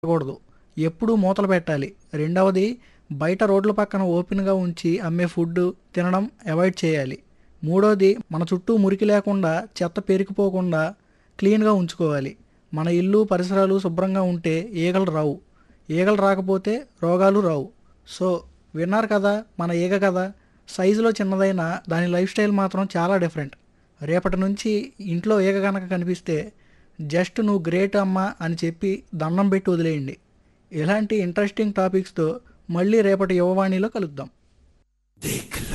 పెట్టకూడదు ఎప్పుడూ మూతలు పెట్టాలి రెండవది బయట రోడ్ల పక్కన ఓపెన్గా ఉంచి అమ్మే ఫుడ్ తినడం అవాయిడ్ చేయాలి మూడవది మన చుట్టూ మురికి లేకుండా చెత్త పెరిగిపోకుండా క్లీన్గా ఉంచుకోవాలి మన ఇల్లు పరిసరాలు శుభ్రంగా ఉంటే ఈగలు రావు ఈగలు రాకపోతే రోగాలు రావు సో విన్నారు కదా మన ఈగ కదా సైజులో చిన్నదైనా దాని లైఫ్ స్టైల్ మాత్రం చాలా డిఫరెంట్ రేపటి నుంచి ఇంట్లో ఈగ కనుక కనిపిస్తే జస్ట్ నువ్వు గ్రేట్ అమ్మా అని చెప్పి దండం పెట్టి వదిలేయండి ఇలాంటి ఇంట్రెస్టింగ్ టాపిక్స్తో మళ్ళీ రేపటి యువవాణిలో కలుద్దాం